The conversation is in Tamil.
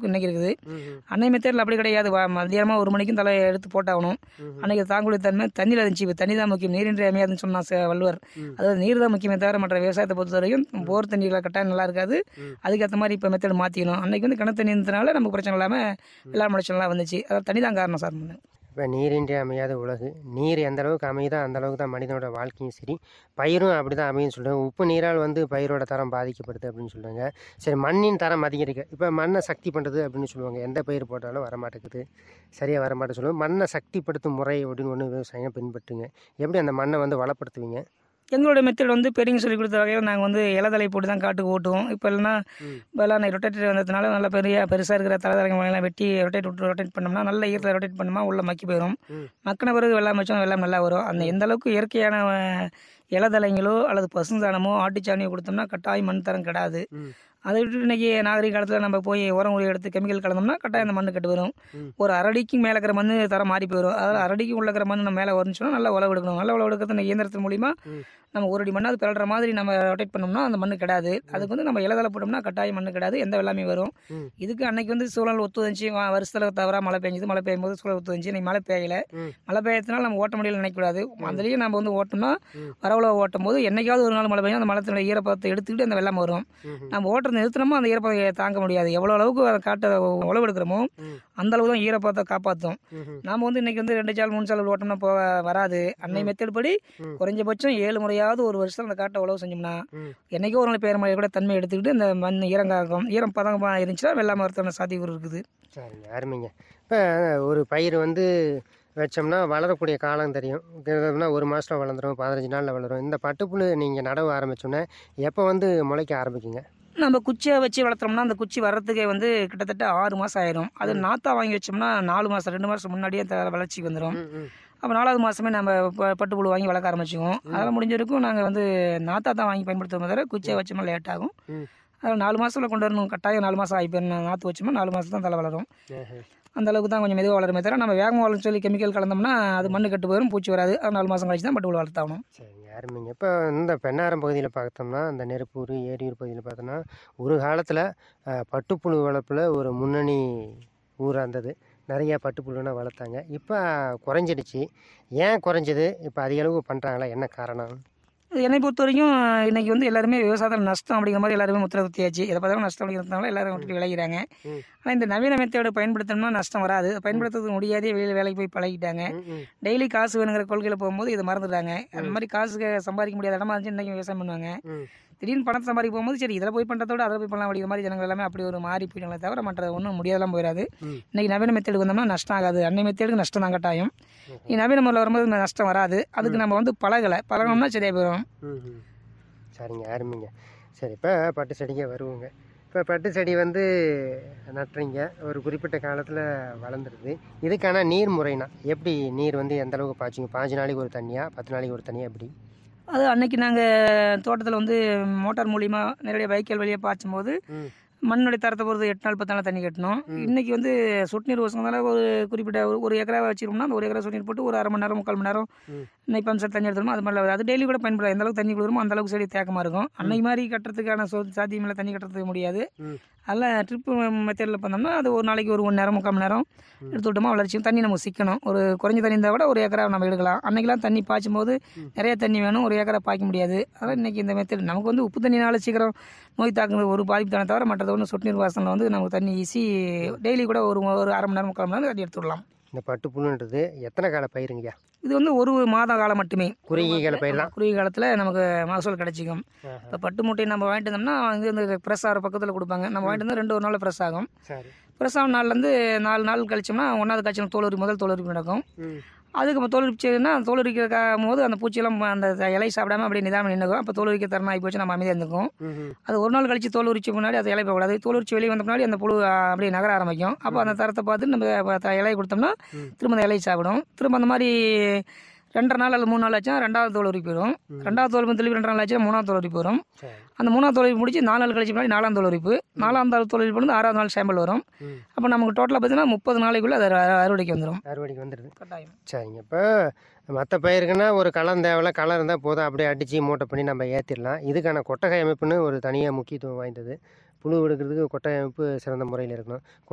அளவுக்கு இன்னைக்கு இருக்குது அன்னை மெத்தேடில் அப்படி கிடையாது வ- மத்தியானமா ஒரு மணிக்கும் தலை எடுத்து போட்டாகணும் அன்னைக்கு தாங்குடி தன்மை தண்ணியில் இருந்துச்சு இப்போ தண்ணி தான் முக்கியம் நீரின்றி அமையாதுன்னு சொன்னா ச- வள்ளுவர் அதாவது நீர் தான் முக்கியமே தவிர மற்ற விவசாயத்தை பொறுத்த வரைக்கும் போர் தண்ணியில் கட்டாயம் நல்லா இருக்காது அதுக்கேற்ற மாதிரி இப்போ மெத்தேடு மாற்றிக்கணும் அன்னைக்கு வந்து கிணத்து தண்ணி இருந்ததுனால நமக்கு பிரச்சனை இல்லாமல் எல்லா முளைச்சலாம் வந்துச்சு அதாவது தண்ணி தான் காரணம் சார் முன்ன. இப்போ நீரின்றி அமையாத உலகு நீர் எந்த அளவுக்கு அமையுதோ அந்த அளவுக்கு தான் மனிதனோட வாழ்க்கையும் சரி பயிரும் அப்படி தான் அமையும்னு சொல்கிறாங்க உப்பு நீரால் வந்து பயிரோட தரம் பாதிக்கப்படுது அப்படின்னு சொல்கிறாங்க சரி மண்ணின் தரம் அதிகரிக்க இப்போ மண்ணை சக்தி பண்ணுறது அப்படின்னு சொல்லுவாங்க எந்த பயிர் போட்டாலும் வரமாட்டேங்குது சரியாக வரமாட்டேன்னு சொல்லுவாங்க மண்ணை சக்திப்படுத்தும் முறை அப்படின்னு ஒன்று விவசாயம் பின்பற்றுங்க எப்படி அந்த மண்ணை வந்து வளப்படுத்துவீங்க எங்களோட மெத்தட் வந்து பெரியவங்க சொல்லி கொடுத்த வகையில் நாங்கள் வந்து இலதலை போட்டு தான் காட்டுக்கு ஓட்டுவோம் இப்போ இல்லைன்னா இப்போல்லாம் ரொட்டேட்டர் வந்ததுனால நல்லா பெரிய பெருசாக இருக்கிற தலைதலைங்கெல்லாம் வெட்டி ரொட்டேட் விட்டு ரொட்டேட் பண்ணோம்னா நல்ல ஈரத்தில் ரொட்டேட் பண்ணோம்னா உள்ள மக்கி போயிடும் ம். மக்கின பிறகு வெள்ளாமை வச்சோம் வெள்ளாமை நல்லா வரும் அந்த எந்த அளவுக்கு இயற்கையான அஹ், இலதலைங்களோ அல்லது பசுந்தானமோ ஆட்டுச்சாணியோ கொடுத்தோம்னா கட்டாயம் மண் தரம் கெடாது ம். அதை விட்டு இன்னைக்கு நாகரிக காலத்தில் நம்ம போய் உரம் உரி எடுத்து கெமிக்கல் கலந்தோம்னா கட்டாயம் அந்த மண் கெட்டு வரும் ம். ஒரு அரடிக்கு மேலே இருக்கிற மண் தரம் மாறி போயிடும் அதாவது அரடிக்கு உள்ள இருக்கிற மண் நம்ம மேலே வரும்னு சொன்னால் நல்லா உழவு எடுக்கணும் நல்லா உழவு எடுக்கிறது இந்த இயந்திரத்தின் மூலிமா ம். நம்ம ஒரு அடி மண்ணாவது பிறல்ற மாதிரி நம்ம ரொட்டேட் பண்ணோம்னா அந்த மண்ணு கிடாது அதுக்கு வந்து நம்ம இலதலை போட்டோம்னா கட்டாயம் மண்ணு கிடாது எந்த வெள்ளாமே வரும் ம். இதுக்கு அன்னைக்கு வந்து சூழல் ஒத்து வந்துச்சு வா- வருஷத்துல தவிர மழை பெஞ்சது மழை பெய்யும் போது சூழல் ஒத்து வந்துச்சு இன்னைக்கு மழை பெய்யல ம். மழை பெய்யறதுனால நம்ம ஓட்ட முடியல நினைக்கக்கூடாது அதுலேயும் நம்ம வந்து ஓட்டோம்னா வரவுல ஓட்டும் போது என்னைக்காவது ஒரு நாள் மழை பெய்யும் அந்த மலத்தினுடைய ஈரப்பதத்தை எடுத்துக்கிட்டு அந்த வெள்ளம் வரும் ம்ஹும். நம்ம ஓட்டுறது நிறுத்தினோமோ அந்த ஈரப்பதம் தாங்க முடியாது எவ்வளோ அளவுக்கு அதை காட்ட உழவு எடுக்கிறோமோ ம். அந்த அளவு தான் ஈரப்பதத்தை காப்பாற்றும் ம்ஹும். நாம வந்து இன்னைக்கு வந்து ரெண்டு சால் மூணு சால் ஓட்டோம்னா போக வராது அன்னை மெத்தட் படி ம். குறைஞ்சபட்சம் ஏழு முறையாவது ஒரு வருஷம் அந்த காட்டை உழவு செஞ்சோம்னா ம். என்னைக்கோ ஒரு நாள் பெயர் மழை கூட தன்மை எடுத்துக்கிட்டு இந்த மண் ஈரங்காக்கும் ஈரம் பதங்கமாக இருந்துச்சுன்னா வெள்ளாம வரத்தான சாத்தியக்கூறு இருக்குது சரிங்க அருமைங்க இப்போ ஒரு பயிர் வந்து வச்சோம்னா வளரக்கூடிய காலம் தெரியும் கிட்டத்தட்ட ஒரு மாதத்தில் வளர்ந்துரும் பதினஞ்சு நாளில் வளரும் இந்த பட்டுப்புழு நீங்கள் நடவு ஆரம்பிச்சோன்னே எப்போ வந்து முளைக்க ஆரம்பிக்குங்க நம்ம குச்சியை வச்சு வளர்த்தோம்னா அந்த குச்சி வர்றதுக்கே வந்து கிட்டத்தட்ட ஆறு மாதம் ஆயிரும் அது நாத்தா வாங்கி வச்சோம்னா நாலு மாதம் ரெண்டு மாதம் முன்னாடியே அந்த வளர்ச்சிக்கு வந்துடும் ம், ம். அப்போ நாலாவது மாதமே நம்ம ப- பட்டுப்புழு வாங்கி வளர்க்க ஆரம்பிச்சுக்குவோம் அதெல்லாம் முடிஞ்ச வரைக்கும் நாங்கள் வந்து நாத்தா தான் வாங்கி பயன்படுத்துவோம் தவிர குச்சியை வச்சோம்னா லேட் ஆகும் ம். அதில் நாலு மாதத்தில் கொண்டு வரணும் கட்டாயம் நாலு மாதம் ஆகி போயிடணும் நாற்று வச்சோம்னா நாலு மாதம் தான் தலை வளரும் ஆஹா. அந்த அளவுக்கு தான் கொஞ்சம் மெதுவாக வளருமே தவிர நம்ம வேகமாக வளரும் சொல்லி கெமிக்கல் கலந்தோம்னா அது மண்ணு கெட்டு போயிடும் பூச்சி வராது அது நாலு மாதம் கழிச்சு தான் பட்டுப்புழு வளர்த்தாகணும் சரிங்க அருமைங்க இப்போ இந்த பெண்ணாரம் பகுதியில் பார்த்தோம்னா இந்த நெருப்பூர் ஏரியூர் பகுதியில் பார்த்தோம்னா ஒரு காலத்தில் பட்டுப்புழு வளர்ப்பில் ஒரு முன்னணி ஊராக இருந்தது நிறைய பட்டுப்புழுனா வளர்த்தாங்க இப்போ குறைஞ்சிடுச்சு ஏன் குறைஞ்சது இப்போ அதிக அளவு பண்ணுறாங்களா என்ன காரணம் என்னை பொறுத்த வரைக்கும் இன்னைக்கு வந்து எல்லாருமே விவசாயத்தில் நஷ்டம் அப்படிங்கிற மாதிரி எல்லாருமே முத்திர குத்தியாச்சு இதை பார்த்தாலும் நஷ்டம் அப்படிங்கிறதுனால எல்லாரும் விட்டுட்டு விளைகிறாங்க ம். ஆனால் இந்த நவீன மெத்தோட பயன்படுத்தணும்னா நஷ்டம் வராது அதை பயன்படுத்துறதுக்கு முடியாதே வெளியில் வேலைக்கு போய் பழகிட்டாங்க ம், ம். டெய்லி காசு வேணுங்கிற கொள்கையில் போகும்போது இதை மறந்துடுறாங்க அந்த மாதிரி காசுக்கு சம்பாதிக்க முடியாத இடமா இருந்துச்சு இன்னைக்கு விவசாயம் பண்ணுவாங்க ம். திடீர்னு பணத்தை சம்பாதிக்க போகும்போது சரி இதில் போய் பண்ணுறத விட அதில் போய் பண்ணலாம் அப்படிங்கிற மாதிரி ஜனங்கள் எல்லாமே அப்படி ஒரு மாறி போயிட்டாங்களே தவிர மற்ற ஒன்றும் முடியாதெல்லாம் போயிடாது ம். இன்னைக்கு நவீன மெத்தேடுக்கு வந்தோம்னா நஷ்டம் ஆகாது அன்னை மெத்தேடுக்கு நஷ்டம் தான் கட்டாயம் நீ நவீன முறையில் வரும்போது இந்த நஷ்டம் வராது அதுக்கு நம்ம வந்து பழகலை பழகணும்னா சரியாக போயிடும் ம், ம். சரிங்க அருமைங்க சரி இப்போ பட்டு செடிங்க வருவோங்க இப்போ பட்டு செடி வந்து நட்டுறீங்க ஒரு குறிப்பிட்ட காலத்தில் வளர்ந்துருது இதுக்கான நீர் முறைனா எப்படி நீர் வந்து எந்த அளவுக்கு பாய்ச்சிங்க பாஞ்சு நாளைக்கு ஒரு தண்ணியா பத்து நாளைக்கு ஒரு தண்ணியா எப்படி அது அன்னைக்கு நாங்கள் தோட்டத்தில் வந்து மோட்டார் மூலிமா நேரடியாக வைக்கல் வழியாக பாய்ச்சும் போது ம். மண்ணுடைய தரத்தை பொறுத்து எட்டு நாள் பத்து நாள் தண்ணி கட்டணும் இன்னைக்கு வந்து சொட்டு நீர் வசங்கனால ஒரு குறிப்பிட்ட ஒரு- ஒரு ஏக்கரா வச்சிருக்கோம்னா அந்த ஒரு ஏக்கரா சொட்டு நீர் போட்டு ஒரு அரை மணி நேரம் முக்கால் மணி நேரம் ம். இன்னைக்கு பம்ப் செட் தண்ணி எடுத்தோமோ அது மாதிரி அது டெய்லி கூட பயன்படாது எந்த அளவுக்கு தண்ணி கொடுக்குறோமோ அந்த அளவுக்கு செடி தேக்கமாக இருக்கும் அன்னைக்கு மாதிரி கட்டுறதுக்கான சொ சாத்தியம் இல்லை தண்ணி கட்டுறதுக்கு முடியாது ம். அதில் ட்ரிப்பு மெத்தடில் பண்ணோம்னா அது ஒரு நாளைக்கு ஒரு மணி நேரம் முக்கால் மணி நேரம் எடுத்து விட்டோமா வளர்ச்சி தண்ணி நமக்கு சிக்கணும் ஒரு குறைஞ்ச தண்ணி இருந்தால் கூட ஒரு ஏக்கரா நம்ம எடுக்கலாம் அன்னைக்கெல்லாம் தண்ணி பாய்ச்சும் போது நிறைய தண்ணி வேணும் ஒரு ஏக்கரா பாய்க்க முடியாது அதனால் இன்னைக்கு இந்த மெத்தட் நமக்கு வந்து உப்பு தண்ணினால சீக்கிரம் நோய் தாக்குறது ஒரு பாதிப்பு தானே தவிர மற்றது ஒன்று சொட்டு நீர் வாசனில் வந்து நமக்கு தண்ணி ஈஸி டெய்லி கூட ஒரு ஒரு அரை மணி நேரம் முக்கால் மணி நேரம் தண்ணி எடுத்து விடலாம் இந்த பட்டுப்புழுன்றது எத்தனை கால பயிருங்கய்யா இது வந்து ஒரு மாத காலம் மட்டுமே குறுகிய கால பயிர் தான் குறுகிய காலத்தில் நமக்கு மகசூல் கிடைச்சிக்கும் ஆஹா. இப்போ பட்டு மூட்டை நம்ம வாங்கிட்டு வந்தோம்னா அங்கே இந்த ப்ரெஸ் ஆகிற பக்கத்தில் கொடுப்பாங்க நம்ம வாங்கிட்டு வந்தால் ரெண்டு ஒரு நாளில் ப்ரெஸ் ஆகும் சரி ப்ரெஸ் ஆகும் நாள்லேருந்து நாலு நாள் கழிச்சோம்னா ஒன்றாவது காய்ச்சல் தோல் உரிப்பு முதல் தோல் உரிப்பு நடக்கும் ம் அதுக்கு இப்போ தோல் உரிச்சுன்னா தோல் உரிக்கிற போது அந்த பூச்சியெல்லாம் அந்த இலை சாப்பிடாம அப்படியே நிதானம் நின்றுக்கும் அப்போ தோல் உரிக்க தரணும் ஆகி போச்சு நம்ம அமைதியாக இருந்துக்கும் ம் அது ஒரு நாள் கழிச்சு தோல் உரிச்சு முன்னாடி அது இலை போகக்கூடாது தோல் உரிச்சு வெளியே வந்த முன்னாடி அந்த புழு ஆ, அப்படியே நகர ஆரம்பிக்கும் அப்போ அந்த தரத்தை பார்த்து நம்ம அப்ப த- இலையை கொடுத்தோம்னா திரும்ப அந்த இலையை சாப்பிடும் திரும்ப அந்த மாதிரி ரெண்டரை நாள் அல்லது மூணு நாள் ஆச்சுன்னா ரெண்டாவது தோல் உரிப்பு வரும் ரெண்டாவது தோல் திருப்பி ரெண்டரை நாள் ஆச்சுன்னா மூணாவது தோல் உரிப்பு வரும் சரி அந்த மூணாவது தோல் உரிப்பு முடிச்சு நாலு நாள் கழிச்சு முன்னாடி நாலாம் தோல் உரிப்பு நாலாம் தோல் தோல் உரிப்பு வந்து ஆறாவது நாள் சாம்பிள் வரும் ம் அப்போ நமக்கு டோட்டலாக பார்த்தீங்கன்னா முப்பது நாளைக்குள்ளே அது அறு- அறுவடைக்கு வந்துடும் அறுவடைக்கு வந்துடுது கட்டாயம் சரிங்க இப்போ மற்ற பயிருக்குன்னா ஒரு களம் தேவையில்ல களம் இருந்தால் போதும் அப்படியே அடித்து மூட்டை பண்ணி நம்ம ஏற்றிடலாம் இதுக்கான கொட்டகை அமைப்புன்னு ஒரு தனியாக முக்கியத்துவம் வாய்ந்தது புழு எடுக்கிறதுக்கு கொட்டகை அமைப்பு சிறந்த முறையில் இருக்கணும்